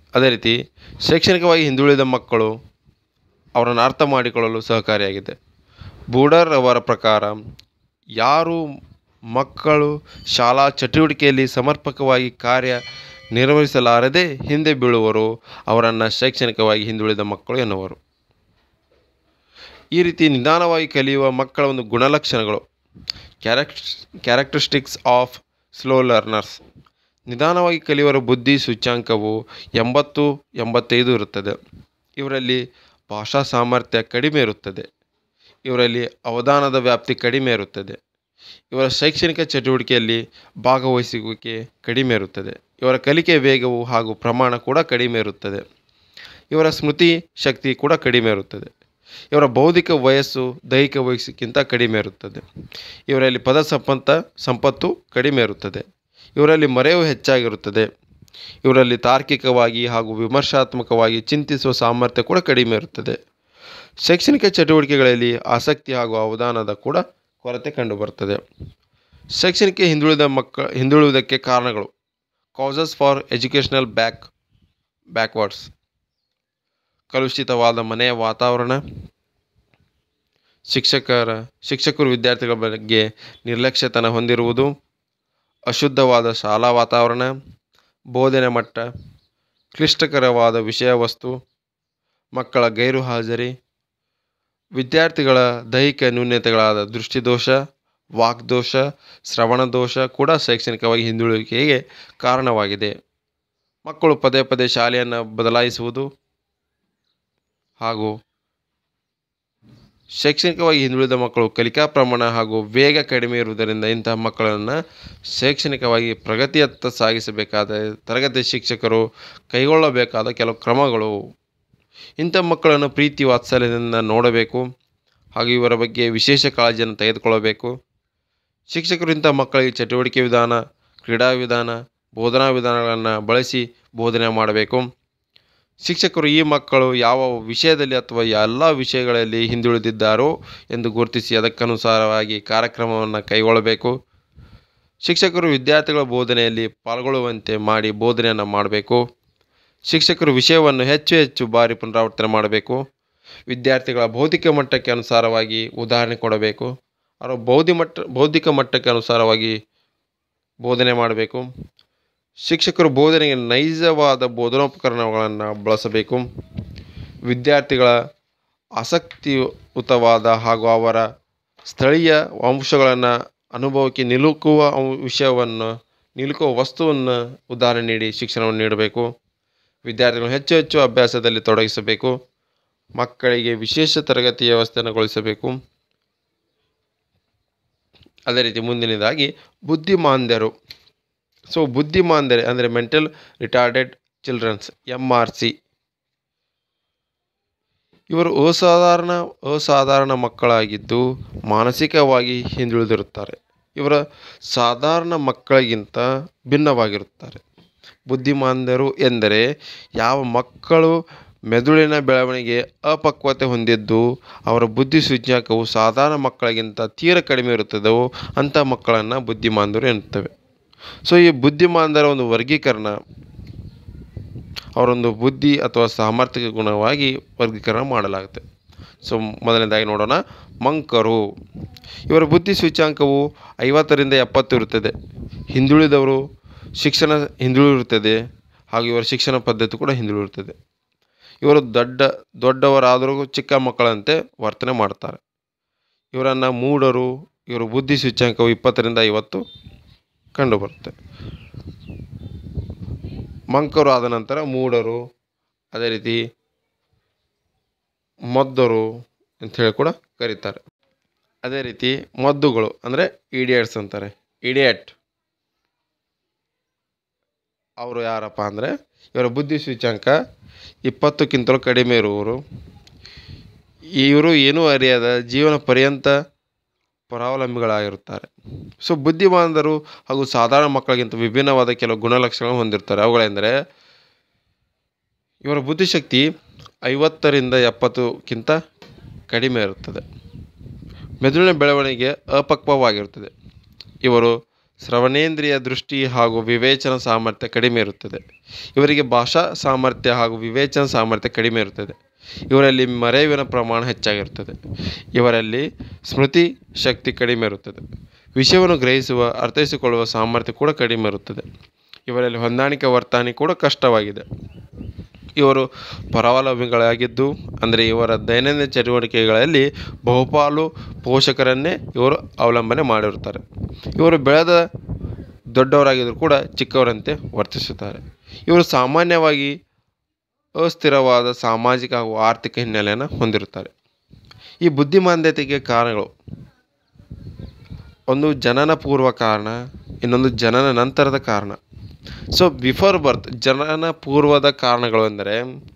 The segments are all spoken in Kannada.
ಅದೇ ರೀತಿ ಶೈಕ್ಷಣಿಕವಾಗಿ ಹಿಂದುಳಿದ ಮಕ್ಕಳು ಅವರನ್ನು ಅರ್ಥ ಮಾಡಿಕೊಳ್ಳಲು ಸಹಕಾರಿಯಾಗಿದೆ ಬೂಡರ್ ಅವರ ಪ್ರಕಾರ ಯಾರು ಮಕ್ಕಳು ಶಾಲಾ ಚಟುವಟಿಕೆಯಲ್ಲಿ ಸಮರ್ಪಕವಾಗಿ ಕಾರ್ಯ ನಿರ್ವಹಿಸಲಾರದೆ ಹಿಂದೆ ಬೀಳುವರೋ ಅವರನ್ನು ಶೈಕ್ಷಣಿಕವಾಗಿ ಹಿಂದುಳಿದ ಮಕ್ಕಳು ಎನ್ನುವರು ಈ ರೀತಿ ನಿಧಾನವಾಗಿ ಕಲಿಯುವ ಮಕ್ಕಳ ಒಂದು ಗುಣಲಕ್ಷಣಗಳು charact characteristics of slow learners ನಿಧಾನವಾಗಿ ಕಲಿಯುವರ ಬುದ್ಧಿ ಸೂಚ್ಯಾಂಕವು ಎಂಬತ್ತು ಎಂಬತ್ತೈದು ಇರುತ್ತದೆ ಇವರಲ್ಲಿ ಭಾಷಾ ಸಾಮರ್ಥ್ಯ ಕಡಿಮೆ ಇರುತ್ತದೆ ಇವರಲ್ಲಿ ಅವಧಾನದ ವ್ಯಾಪ್ತಿ ಕಡಿಮೆ ಇರುತ್ತದೆ ಇವರ ಶೈಕ್ಷಣಿಕ ಚಟುವಟಿಕೆಯಲ್ಲಿ ಭಾಗವಹಿಸುವಿಕೆ ಕಡಿಮೆ ಇರುತ್ತದೆ ಇವರ ಕಲಿಕೆ ವೇಗವು ಹಾಗೂ ಪ್ರಮಾಣ ಕೂಡ ಕಡಿಮೆ ಇರುತ್ತದೆ ಇವರ ಸ್ಮೃತಿ ಶಕ್ತಿ ಕೂಡ ಕಡಿಮೆ ಇರುತ್ತದೆ ಇವರ ಬೌದ್ಧಿಕ ವಯಸ್ಸು ದೈಹಿಕ ವಯಸ್ಸಿಗಿಂತ ಕಡಿಮೆ ಇರುತ್ತದೆ ಇವರಲ್ಲಿ ಪದ ಸಂಪತ್ತ ಸಂಪತ್ತು ಕಡಿಮೆ ಇರುತ್ತದೆ ಇವರಲ್ಲಿ ಮರೆವು ಹೆಚ್ಚಾಗಿರುತ್ತದೆ ಇವರಲ್ಲಿ ತಾರ್ಕಿಕವಾಗಿ ಹಾಗೂ ವಿಮರ್ಶಾತ್ಮಕವಾಗಿ ಚಿಂತಿಸುವ ಸಾಮರ್ಥ್ಯ ಕೂಡ ಕಡಿಮೆ ಇರುತ್ತದೆ ಶೈಕ್ಷಣಿಕ ಚಟುವಟಿಕೆಗಳಲ್ಲಿ ಆಸಕ್ತಿ ಹಾಗೂ ಅವಧಾನದ ಕೂಡ ಕೊರತೆ ಕಂಡುಬರುತ್ತದೆ ಶೈಕ್ಷಣಿಕ ಹಿಂದುಳಿದ ಮಕ್ಕ ಹಿಂದುಳಿಯುವುದಕ್ಕೆ ಕಾರಣಗಳು causes for educational back backwards ಕಲುಷಿತವಾದ ಮನೆಯ ವಾತಾವರಣ ಶಿಕ್ಷಕರ ಶಿಕ್ಷಕರು ವಿದ್ಯಾರ್ಥಿಗಳ ಬಗ್ಗೆ ನಿರ್ಲಕ್ಷ್ಯತನ ಹೊಂದಿರುವುದು ಅಶುದ್ಧವಾದ ಶಾಲಾ ವಾತಾವರಣ ಬೋಧನೆ ಮಟ್ಟ ಕ್ಲಿಷ್ಟಕರವಾದ ವಿಷಯ ವಸ್ತು ಮಕ್ಕಳ ಗೈರು ಹಾಜರಿ ವಿದ್ಯಾರ್ಥಿಗಳ ದೈಹಿಕ ನ್ಯೂನ್ಯತೆಗಳಾದ ದೃಷ್ಟಿದೋಷ ವಾಕ್ದೋಷ ಶ್ರವಣ ದೋಷ ಕೂಡ ಶೈಕ್ಷಣಿಕವಾಗಿ ಹಿಂದುಳುವಿಕೆಗೆ ಕಾರಣವಾಗಿದೆ ಮಕ್ಕಳು ಪದೇ ಪದೇ ಶಾಲೆಯನ್ನು ಬದಲಾಯಿಸುವುದು ಹಾಗೂ ಶೈಕ್ಷಣಿಕವಾಗಿ ಹಿಂದುಳಿದ ಮಕ್ಕಳು ಕಲಿಕಾ ಪ್ರಮಾಣ ಹಾಗೂ ವೇಗ ಕಡಿಮೆ ಇರುವುದರಿಂದ ಇಂತಹ ಮಕ್ಕಳನ್ನು ಶೈಕ್ಷಣಿಕವಾಗಿ ಪ್ರಗತಿಯತ್ತ ಸಾಗಿಸಬೇಕಾದ ತರಗತಿ ಶಿಕ್ಷಕರು ಕೈಗೊಳ್ಳಬೇಕಾದ ಕೆಲವು ಕ್ರಮಗಳು ಇಂಥ ಮಕ್ಕಳನ್ನು ಪ್ರೀತಿ ವಾತ್ಸಲ್ಯದಿಂದ ನೋಡಬೇಕು ಹಾಗೂ ಇವರ ಬಗ್ಗೆ ವಿಶೇಷ ಕಾಳಜಿಯನ್ನು ತೆಗೆದುಕೊಳ್ಳಬೇಕು ಶಿಕ್ಷಕರು ಇಂಥ ಮಕ್ಕಳಿಗೆ ಚಟುವಟಿಕೆ ವಿಧಾನ ಕ್ರೀಡಾ ವಿಧಾನ ಬೋಧನಾ ವಿಧಾನಗಳನ್ನು ಬಳಸಿ ಬೋಧನೆ ಮಾಡಬೇಕು ಶಿಕ್ಷಕರು ಈ ಮಕ್ಕಳು ಯಾವ ವಿಷಯದಲ್ಲಿ ಅಥವಾ ಎಲ್ಲ ವಿಷಯಗಳಲ್ಲಿ ಹಿಂದುಳಿದಿದ್ದಾರೋ ಎಂದು ಗುರುತಿಸಿ ಅದಕ್ಕನುಸಾರವಾಗಿ ಕಾರ್ಯಕ್ರಮವನ್ನು ಕೈಗೊಳ್ಳಬೇಕು ಶಿಕ್ಷಕರು ವಿದ್ಯಾರ್ಥಿಗಳ ಬೋಧನೆಯಲ್ಲಿ ಪಾಲ್ಗೊಳ್ಳುವಂತೆ ಮಾಡಿ ಬೋಧನೆಯನ್ನು ಮಾಡಬೇಕು ಶಿಕ್ಷಕರು ವಿಷಯವನ್ನು ಹೆಚ್ಚು ಹೆಚ್ಚು ಬಾರಿ ಪುನರಾವರ್ತನೆ ಮಾಡಬೇಕು ವಿದ್ಯಾರ್ಥಿಗಳ ಬೌದ್ಧಿಕ ಮಟ್ಟಕ್ಕೆ ಅನುಸಾರವಾಗಿ ಉದಾಹರಣೆ ಕೊಡಬೇಕು ಅವರ ಬೌದ್ಧಿ ಮಟ್ಟ ಬೌದ್ಧಿಕ ಮಟ್ಟಕ್ಕೆ ಅನುಸಾರವಾಗಿ ಬೋಧನೆ ಮಾಡಬೇಕು ಶಿಕ್ಷಕರು ಬೋಧನೆಗೆ ನೈಜವಾದ ಬೋಧನೋಪಕರಣಗಳನ್ನು ಬಳಸಬೇಕು ವಿದ್ಯಾರ್ಥಿಗಳ ಆಸಕ್ತಿಯುತವಾದ ಹಾಗೂ ಅವರ ಸ್ಥಳೀಯ ಅಂಶಗಳನ್ನು ಅನುಭವಕ್ಕೆ ನಿಲುಕುವ ಅಂ- ವಿಷಯವನ್ನು ನಿಲುಕುವ ವಸ್ತುವನ್ನು ಉದಾಹರಣೆ ನೀಡಿ ಶಿಕ್ಷಣವನ್ನು ನೀಡಬೇಕು ವಿದ್ಯಾರ್ಥಿಗಳು ಹೆಚ್ಚು ಹೆಚ್ಚು ಅಭ್ಯಾಸದಲ್ಲಿ ತೊಡಗಿಸಬೇಕು ಮಕ್ಕಳಿಗೆ ವಿಶೇಷ ತರಗತಿ ವ್ಯವಸ್ಥೆಯನ್ನು ಗೊಳಿಸಬೇಕು ಅದೇ ರೀತಿ ಮುಂದಿನದಾಗಿ ಬುದ್ಧಿಮಾಂದ್ಯರು ಸೊ ಬುದ್ಧಿಮಾಂದ್ಯರೆ ಅಂದರೆ mental retarded childrens M R C ಇವರು ಅಸಾಧಾರಣ ಅಸಾಧಾರಣ ಮಕ್ಕಳಾಗಿದ್ದು ಮಾನಸಿಕವಾಗಿ ಹಿಂದುಳಿದಿರುತ್ತಾರೆ ಇವರ ಸಾಧಾರಣ ಮಕ್ಕಳಿಗಿಂತ ಭಿನ್ನವಾಗಿರುತ್ತಾರೆ ಬುದ್ಧಿಮಾಂದ್ಯರು ಎಂದರೆ ಯಾವ ಮಕ್ಕಳು ಮೆದುಳಿನ ಬೆಳವಣಿಗೆ ಅಪಕ್ವತೆ ಹೊಂದಿದ್ದು ಅವರ ಬುದ್ಧಿ ಸೂಚ್ಯಂಕವು ಸಾಧಾರಣ ಮಕ್ಕಳಿಗಿಂತ ತೀರ ಕಡಿಮೆ ಇರುತ್ತದೋ ಅಂಥ ಮಕ್ಕಳನ್ನು ಬುದ್ಧಿಮಾಂದ್ಯರು ಎನ್ನುತ್ತವೆ ಸೊ ಈ ಬುದ್ಧಿಮಾಂದ್ಯರ ಒಂದು ವರ್ಗೀಕರಣ ಅವರೊಂದು ಬುದ್ಧಿ ಅಥವಾ ಸಾಮರ್ಥ್ಯಕ್ಕೆ ಗುಣವಾಗಿ ವರ್ಗೀಕರಣ ಮಾಡಲಾಗುತ್ತೆ ಸೊ ಮೊದಲನೇದಾಗಿ ನೋಡೋಣ ಮಂಕರು ಇವರ ಬುದ್ಧಿ ಸೂಚ್ಯಾಂಕವು ಐವತ್ತರಿಂದ ಎಪ್ಪತ್ತು ಇರುತ್ತದೆ ಹಿಂದುಳಿದವರು ಶಿಕ್ಷಣ ಹಿಂದುಳಿರುತ್ತದೆ ಹಾಗೂ ಇವರ ಶಿಕ್ಷಣ ಪದ್ಧತಿ ಕೂಡ ಹಿಂದುಳಿರುತ್ತದೆ ಇವರು ದೊಡ್ಡ ದೊಡ್ಡವರಾದರೂ ಚಿಕ್ಕ ಮಕ್ಕಳಂತೆ ವರ್ತನೆ ಮಾಡ್ತಾರೆ ಇವರನ್ನು ಮೂಢರು ಇವರ ಬುದ್ಧಿ ಸೂಚ್ಯಾಂಕವು ಇಪ್ಪತ್ತರಿಂದ ಐವತ್ತು ಕಂಡುಬರುತ್ತೆ ಮಂಕರು ಆದ ನಂತರ ಮೂಢರು ಅದೇ ರೀತಿ ಮದ್ದರು ಅಂಥೇಳಿ ಕೂಡ ಕರೀತಾರೆ ಅದೇ ರೀತಿ ಮದ್ದುಗಳು ಅಂದರೆ ಇಡಿಯಟ್ಸ್ ಅಂತಾರೆ ಇಡಿಯಟ್ ಅವರು ಯಾರಪ್ಪ ಅಂದರೆ ಇವರ ಬುದ್ಧಿ ಸೂಚ್ಯಂಕ ಇಪ್ಪತ್ತಕ್ಕಿಂತಲೂ ಕಡಿಮೆ ಇರುವವರು ಇವರು ಏನೂ ಅರಿಯದ ಜೀವನ ಪರ್ಯಂತ ಪರಾವಲಂಬಿಗಳಾಗಿರುತ್ತಾರೆ ಸೊ ಬುದ್ಧಿಮಾಂದರು ಹಾಗೂ ಸಾಧಾರಣ ಮಕ್ಕಳಿಗಿಂತ ವಿಭಿನ್ನವಾದ ಕೆಲವು ಗುಣಲಕ್ಷಣಗಳನ್ನು ಹೊಂದಿರ್ತಾರೆ ಅವುಗಳೆಂದರೆ ಇವರ ಬುದ್ಧಿಶಕ್ತಿ ಐವತ್ತರಿಂದ ಎಪ್ಪತ್ತಕ್ಕಿಂತ ಕಡಿಮೆ ಇರುತ್ತದೆ ಮೆದುಳಿನ ಬೆಳವಣಿಗೆ ಅಪಕ್ವವಾಗಿರುತ್ತದೆ ಇವರು ಶ್ರವಣೇಂದ್ರಿಯ ದೃಷ್ಟಿ ಹಾಗೂ ವಿವೇಚನ ಸಾಮರ್ಥ್ಯ ಕಡಿಮೆ ಇರುತ್ತದೆ ಇವರಿಗೆ ಭಾಷಾ ಸಾಮರ್ಥ್ಯ ಹಾಗೂ ವಿವೇಚನ ಸಾಮರ್ಥ್ಯ ಕಡಿಮೆ ಇರುತ್ತದೆ ಇವರಲ್ಲಿ ಮರೆಯುವಿನ ಪ್ರಮಾಣ ಹೆಚ್ಚಾಗಿರುತ್ತದೆ ಇವರಲ್ಲಿ ಸ್ಮೃತಿ ಶಕ್ತಿ ಕಡಿಮೆ ಇರುತ್ತದೆ ವಿಷಯವನ್ನು ಗ್ರಹಿಸುವ ಅರ್ಥೈಸಿಕೊಳ್ಳುವ ಸಾಮರ್ಥ್ಯ ಕೂಡ ಕಡಿಮೆ ಇರುತ್ತದೆ ಇವರಲ್ಲಿ ಹೊಂದಾಣಿಕೆ ವರ್ತನೆ ಕೂಡ ಕಷ್ಟವಾಗಿದೆ ಇವರು ಪರಾವಲಂಬಿಗಳಾಗಿದ್ದು ಅಂದರೆ ಇವರ ದೈನಂದಿನ ಚಟುವಟಿಕೆಗಳಲ್ಲಿ ಬಹುಪಾಲು ಪೋಷಕರನ್ನೇ ಇವರು ಅವಲಂಬನೆ ಮಾಡಿರುತ್ತಾರೆ ಇವರು ಬೆಳೆದ ದೊಡ್ಡವರಾಗಿದ್ದರೂ ಕೂಡ ಚಿಕ್ಕವರಂತೆ ವರ್ತಿಸುತ್ತಾರೆ ಇವರು ಸಾಮಾನ್ಯವಾಗಿ ಅಸ್ಥಿರವಾದ ಸಾಮಾಜಿಕ ಹಾಗೂ ಆರ್ಥಿಕ ಹಿನ್ನೆಲೆಯನ್ನು ಹೊಂದಿರುತ್ತಾರೆ ಈ ಬುದ್ಧಿಮಾಂದ್ಯತೆಗೆ ಕಾರಣಗಳು ಒಂದು ಜನನ ಪೂರ್ವ ಕಾರಣ ಇನ್ನೊಂದು ಜನನ ನಂತರದ ಕಾರಣ ಸೊ ಬಿಫೋರ್ ಬರ್ತ್ ಜನನ ಪೂರ್ವದ ಕಾರಣಗಳು ಎಂದರೆ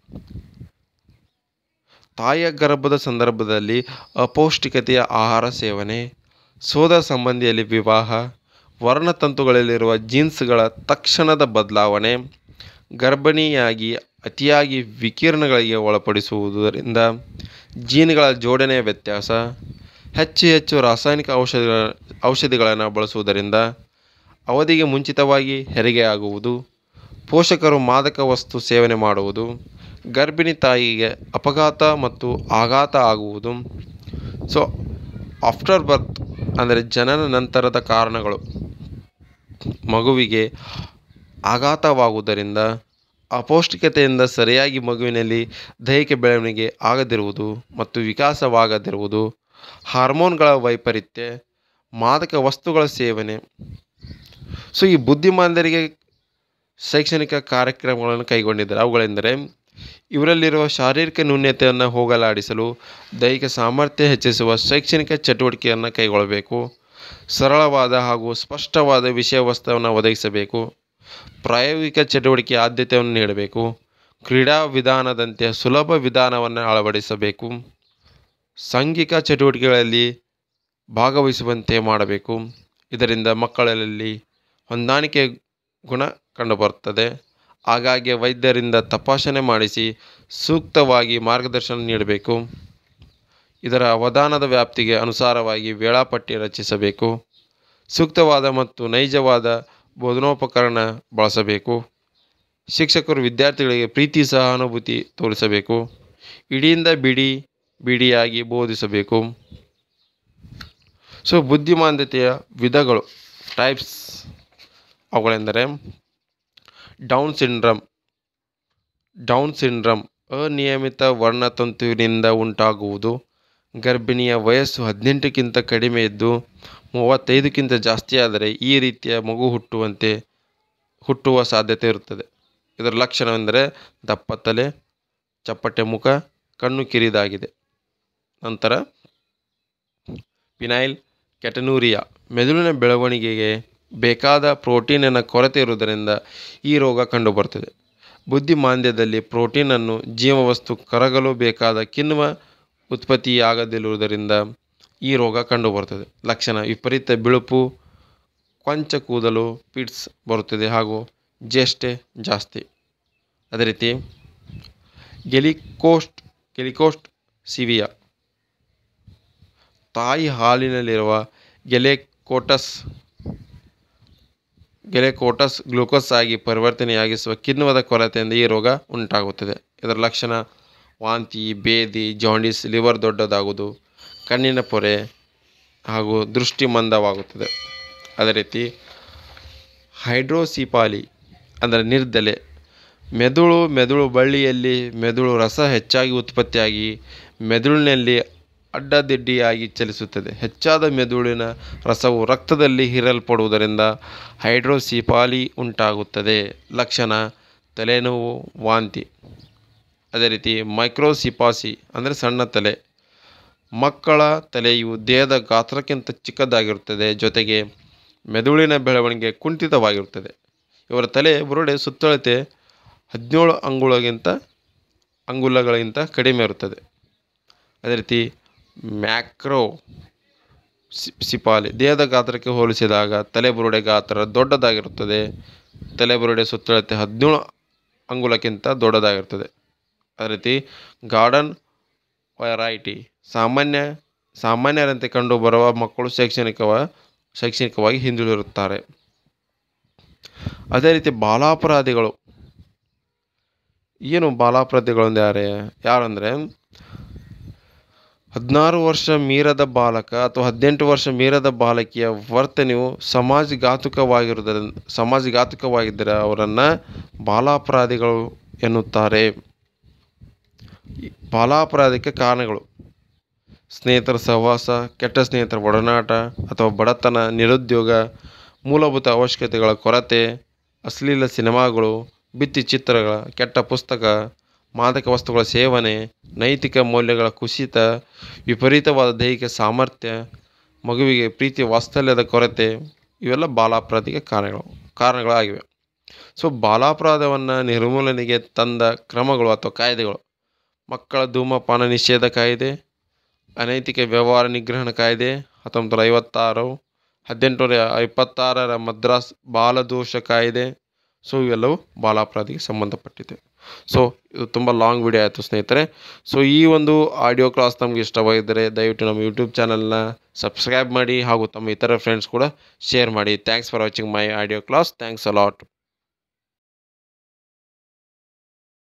ತಾಯಿಯ ಗರ್ಭದ ಸಂದರ್ಭದಲ್ಲಿ ಅಪೌಷ್ಟಿಕತೆಯ ಆಹಾರ ಸೇವನೆ ಸೋದರ ಸಂಬಂಧಿಯಲ್ಲಿ ವಿವಾಹ ವರ್ಣತಂತುಗಳಲ್ಲಿರುವ ಜೀನ್ಸ್ಗಳ ತಕ್ಷಣದ ಬದಲಾವಣೆ ಗರ್ಭಿಣಿಯಾಗಿ ಅತಿಯಾಗಿ ವಿಕಿರಣಗಳಿಗೆ ಒಳಪಡಿಸುವುದರಿಂದ ಜೀನ್ಗಳ ಜೋಡಣೆಯ ವ್ಯತ್ಯಾಸ ಹೆಚ್ಚು ಹೆಚ್ಚು ರಾಸಾಯನಿಕ ಔಷಧಿಗಳ ಔಷಧಿಗಳನ್ನು ಬಳಸುವುದರಿಂದ ಅವಧಿಗೆ ಮುಂಚಿತವಾಗಿ ಹೆರಿಗೆಯಾಗುವುದು ಪೋಷಕರು ಮಾದಕ ವಸ್ತು ಸೇವನೆ ಮಾಡುವುದು ಗರ್ಭಿಣಿ ತಾಯಿಗೆ ಅಪಘಾತ ಮತ್ತು ಆಘಾತ ಆಗುವುದು ಸೊ ಆಫ್ಟರ್ ಬರ್ತ್ ಅಂದರೆ ಜನನ ನಂತರದ ಕಾರಣಗಳು ಮಗುವಿಗೆ ಆಘಾತವಾಗುವುದರಿಂದ ಅಪೌಷ್ಟಿಕತೆಯಿಂದ ಸರಿಯಾಗಿ ಮಗುವಿನಲ್ಲಿ ದೈಹಿಕ ಬೆಳವಣಿಗೆ ಆಗದಿರುವುದು ಮತ್ತು ವಿಕಾಸವಾಗದಿರುವುದು ಹಾರ್ಮೋನ್ಗಳ ವೈಪರೀತ್ಯ ಮಾದಕ ವಸ್ತುಗಳ ಸೇವನೆ ಸೊ ಈ ಬುದ್ಧಿಮಾಂದ್ಯರಿಗೆ ಶೈಕ್ಷಣಿಕ ಕಾರ್ಯಕ್ರಮಗಳನ್ನು ಕೈಗೊಂಡಿದ್ದಾರೆ ಅವುಗಳೆಂದರೆ ಇವರಲ್ಲಿರುವ ಶಾರೀರಿಕ ನ್ಯೂನ್ಯತೆಯನ್ನು ಹೋಗಲಾಡಿಸಲು ದೈಹಿಕ ಸಾಮರ್ಥ್ಯ ಹೆಚ್ಚಿಸುವ ಶೈಕ್ಷಣಿಕ ಚಟುವಟಿಕೆಯನ್ನು ಕೈಗೊಳ್ಳಬೇಕು ಸರಳವಾದ ಹಾಗೂ ಸ್ಪಷ್ಟವಾದ ವಿಷಯ ವಸ್ತುವನ್ನು ಒದಗಿಸಬೇಕು ಪ್ರಾಯೋಗಿಕ ಚಟುವಟಿಕೆ ಆದ್ಯತೆಯನ್ನು ನೀಡಬೇಕು ಕ್ರೀಡಾ ವಿಧಾನದಂತೆ ಸುಲಭ ವಿಧಾನವನ್ನು ಅಳವಡಿಸಬೇಕು ಸಾಂಘಿಕ ಚಟುವಟಿಕೆಗಳಲ್ಲಿ ಭಾಗವಹಿಸುವಂತೆ ಮಾಡಬೇಕು ಇದರಿಂದ ಮಕ್ಕಳಲ್ಲಿ ಹೊಂದಾಣಿಕೆ ಗುಣ ಕಂಡುಬರುತ್ತದೆ ಆಗಾಗ್ಗೆ ವೈದ್ಯರಿಂದ ತಪಾಸಣೆ ಮಾಡಿಸಿ ಸೂಕ್ತವಾಗಿ ಮಾರ್ಗದರ್ಶನ ನೀಡಬೇಕು ಇದರ ಅವಧಾನದ ವ್ಯಾಪ್ತಿಗೆ ಅನುಸಾರವಾಗಿ ವೇಳಾಪಟ್ಟಿ ರಚಿಸಬೇಕು ಸೂಕ್ತವಾದ ಮತ್ತು ನೈಜವಾದ ಬೋಧನೋಪಕರಣ ಬಳಸಬೇಕು ಶಿಕ್ಷಕರು ವಿದ್ಯಾರ್ಥಿಗಳಿಗೆ ಪ್ರೀತಿ ಸಹಾನುಭೂತಿ ತೋರಿಸಬೇಕು ಇಡಿಯಿಂದ ಬಿಡಿ ಬಿಡಿಯಾಗಿ ಬೋಧಿಸಬೇಕು ಸೊ ಬುದ್ಧಿಮಾಂದ್ಯತೆಯ ವಿಧಗಳು ಟೈಪ್ಸ್ ಅವುಗಳೆಂದರೆ ಡೌನ್ ಸಿಂಡ್ರಮ್ ಡೌನ್ ಸಿಂಡ್ರಮ್ ಅನಿಯಮಿತ ವರ್ಣತಂತುವಿನಿಂದ ಉಂಟಾಗುವುದು ಗರ್ಭಿಣಿಯ ವಯಸ್ಸು ಹದಿನೆಂಟಕ್ಕಿಂತ ಕಡಿಮೆ ಇದ್ದು ಮೂವತ್ತೈದಕ್ಕಿಂತ ಜಾಸ್ತಿಯಾದರೆ ಈ ರೀತಿಯ ಮಗು ಹುಟ್ಟುವಂತೆ ಹುಟ್ಟುವ ಸಾಧ್ಯತೆ ಇರುತ್ತದೆ ಇದರ ಲಕ್ಷಣವೆಂದರೆ ದಪ್ಪ ತಲೆ ಚಪ್ಪಟೆ ಮುಖ ಕಣ್ಣು ಕಿರಿದಾಗಿದೆ ನಂತರ ಪಿನೈಲ್ ಕೆಟನೂರಿಯಾ ಮೆದುಳಿನ ಬೆಳವಣಿಗೆಗೆ ಬೇಕಾದ ಪ್ರೋಟೀನಿನ ಕೊರತೆ ಇರುವುದರಿಂದ ಈ ರೋಗ ಕಂಡುಬರುತ್ತದೆ ಬುದ್ಧಿಮಾಂದ್ಯದಲ್ಲಿ ಪ್ರೋಟೀನನ್ನು ಜೀವವಸ್ತು ಕರಗಲು ಬೇಕಾದ ಕಿಣ್ವ ಉತ್ಪತ್ತಿಯಾಗದಿರುವುದರಿಂದ ಈ ರೋಗ ಕಂಡುಬರುತ್ತದೆ ಲಕ್ಷಣ ವಿಪರೀತ ಬಿಳುಪು ಕೊಂಚ ಕೂದಲು ಪಿಟ್ಸ್ ಬರುತ್ತದೆ ಹಾಗೂ ಜೇಷ್ಟೆ ಜಾಸ್ತಿ ಅದೇ ರೀತಿ ಗೆಲಿಕೋಸ್ಟ್ ಗೆಲಿಕೋಸ್ಟ್ ಸಿವಿಯಾ ತಾಯಿ ಹಾಲಿನಲ್ಲಿರುವ ಗೆಲೆಕೋಟಸ್ ಗೆಲೆಕೋಟಸ್ ಗ್ಲೂಕೋಸ್ ಆಗಿ ಪರಿವರ್ತನೆಯಾಗಿಸುವ ಕಿಣ್ವದ ಕೊರತೆಯಿಂದ ಈ ರೋಗ ಉಂಟಾಗುತ್ತದೆ ಇದರ ಲಕ್ಷಣ ವಾಂತಿ ಬೇದಿ ಜಾಂಡೀಸ್ ಲಿವರ್ ದೊಡ್ಡದಾಗುವುದು ಕಣ್ಣಿನ ಪೊರೆ ಹಾಗೂ ದೃಷ್ಟಿ ಮಂದವಾಗುತ್ತದೆ ಅದೇ ರೀತಿ ಹೈಡ್ರೋಸಿಪಾಲಿ ಅಂದರೆ ನಿರ್ದಲೆ ಮೆದುಳು ಮೆದುಳು ಬಳ್ಳಿಯಲ್ಲಿ ಮೆದುಳು ರಸ ಹೆಚ್ಚಾಗಿ ಉತ್ಪತ್ತಿಯಾಗಿ ಮೆದುಳಿನಲ್ಲಿ ಅಡ್ಡದಿಡ್ಡಿಯಾಗಿ ಚಲಿಸುತ್ತದೆ ಹೆಚ್ಚಾದ ಮೆದುಳಿನ ರಸವು ರಕ್ತದಲ್ಲಿ ಹೀರಲ್ಪಡುವುದರಿಂದ ಹೈಡ್ರೋಸಿಪಾಲಿ ಉಂಟಾಗುತ್ತದೆ ಲಕ್ಷಣ ತಲೆನೋವು ವಾಂತಿ ಅದೇ ರೀತಿ ಮೈಕ್ರೋಸಿಪಾಸಿ ಅಂದರೆ ಸಣ್ಣ ತಲೆ ಮಕ್ಕಳ ತಲೆಯು ದೇಹದ ಗಾತ್ರಕ್ಕಿಂತ ಚಿಕ್ಕದಾಗಿರುತ್ತದೆ ಜೊತೆಗೆ ಮೆದುಳಿನ ಬೆಳವಣಿಗೆ ಕುಂಠಿತವಾಗಿರುತ್ತದೆ ಇವರ ತಲೆ ಬುರುಡೆ ಸುತ್ತಳತೆ ಹದಿನೇಳು ಅಂಗುಳಗಿಂತ ಅಂಗುಲಗಳಿಗಿಂತ ಕಡಿಮೆ ಇರುತ್ತದೆ ಅದೇ ರೀತಿ ಮ್ಯಾಕ್ರೋ ಸಿಪಾಲಿ ದೇಹದ ಗಾತ್ರಕ್ಕೆ ಹೋಲಿಸಿದಾಗ ತಲೆಬುರುಡೆ ಗಾತ್ರ ದೊಡ್ಡದಾಗಿರುತ್ತದೆ ತಲೆಬುರುಡೆ ಸುತ್ತಳತೆ ಹದಿನೇಳು ಅಂಗುಲಕ್ಕಿಂತ ದೊಡ್ಡದಾಗಿರುತ್ತದೆ ಅದೇ ರೀತಿ ಗಾರ್ಡನ್ ವೈರೈಟಿ ಸಾಮಾನ್ಯ ಸಾಮಾನ್ಯರಂತೆ ಕಂಡುಬರುವ ಮಕ್ಕಳು ಶೈಕ್ಷಣಿಕವ ಶೈಕ್ಷಣಿಕವಾಗಿ ಹಿಂದುಳಿದಿರುತ್ತಾರೆ ಅದೇ ರೀತಿ ಬಾಲಾಪರಾಧಿಗಳು ಏನು ಬಾಲಾಪರಾಧಿಗಳು ಅಂದ್ರೆ ಯಾರೇ ಯಾರಂದರೆ ಹದಿನಾರು ವರ್ಷ ಮೀರದ ಬಾಲಕ ಅಥವಾ ಹದಿನೆಂಟು ವರ್ಷ ಮೀರದ ಬಾಲಕಿಯ ವರ್ತನೆಯು ಸಮಾಜಘಾತುಕವಾಗಿರುವುದರಿಂದ ಸಮಾಜಘಾತುಕವಾಗಿದ್ದರೆ ಅವರನ್ನು ಬಾಲಾಪರಾಧಿಗಳು ಎನ್ನುತ್ತಾರೆ ಈ ಬಾಲಾಪರಾಧಕ್ಕೆ ಕಾರಣಗಳು ಸ್ನೇಹಿತರ ಸಹವಾಸ ಕೆಟ್ಟ ಸ್ನೇಹಿತರ ಒಡನಾಟ ಅಥವಾ ಬಡತನ ನಿರುದ್ಯೋಗ ಮೂಲಭೂತ ಅವಶ್ಯಕತೆಗಳ ಕೊರತೆ ಅಶ್ಲೀಲ ಸಿನಿಮಾಗಳು ಭಿತ್ತಿ ಚಿತ್ರಗಳ ಕೆಟ್ಟ ಪುಸ್ತಕ ಮಾದಕ ವಸ್ತುಗಳ ಸೇವನೆ ನೈತಿಕ ಮೌಲ್ಯಗಳ ಕುಸಿತ ವಿಪರೀತವಾದ ದೈಹಿಕ ಸಾಮರ್ಥ್ಯ ಮಗುವಿಗೆ ಪ್ರೀತಿ ವಾತ್ಸಲ್ಯದ ಕೊರತೆ ಇವೆಲ್ಲ ಬಾಲಾಪರಾಧಿಗೆ ಕಾರಣಗಳು ಕಾರಣಗಳಾಗಿವೆ ಸೊ ಬಾಲಾಪರಾಧವನ್ನು ನಿರ್ಮೂಲನೆಗೆ ತಂದ ಕ್ರಮಗಳು ಅಥವಾ ಕಾಯ್ದೆಗಳು ಮಕ್ಕಳ ಧೂಮಪಾನ ನಿಷೇಧ ಕಾಯ್ದೆ ಅನೈತಿಕ ವ್ಯವಹಾರ ನಿಗ್ರಹಣ ಕಾಯ್ದೆ ಹತ್ತೊಂಬತ್ತು ನೂರ ಐವತ್ತಾರು ಹದಿನೆಂಟುನೂರ ಇಪ್ಪತ್ತಾರರ ಮದ್ರಾಸ್ ಬಾಲದೋಷ ಕಾಯ್ದೆ ಸೊ ಇವೆಲ್ಲವೂ ಬಾಲಾಪರಾಧಿಗೆ ಸಂಬಂಧಪಟ್ಟಿದೆ ಸೊ ಇದು ತುಂಬ ಲಾಂಗ್ ವಿಡಿಯೋ ಆಯಿತು ಸ್ನೇಹಿತರೆ ಸೊ ಈ ಒಂದು ಆಡಿಯೋ ಕ್ಲಾಸ್ ನಮಗೆ ಇಷ್ಟವಾಗಿದ್ದರೆ ದಯವಿಟ್ಟು ನಮ್ಮ ಯೂಟ್ಯೂಬ್ ಚಾನಲ್ನ ಸಬ್ಸ್ಕ್ರೈಬ್ ಮಾಡಿ ಹಾಗೂ ತಮ್ಮ ಇತರ ಫ್ರೆಂಡ್ಸ್ ಕೂಡ ಶೇರ್ ಮಾಡಿ thanks for watching my audio class thanks allot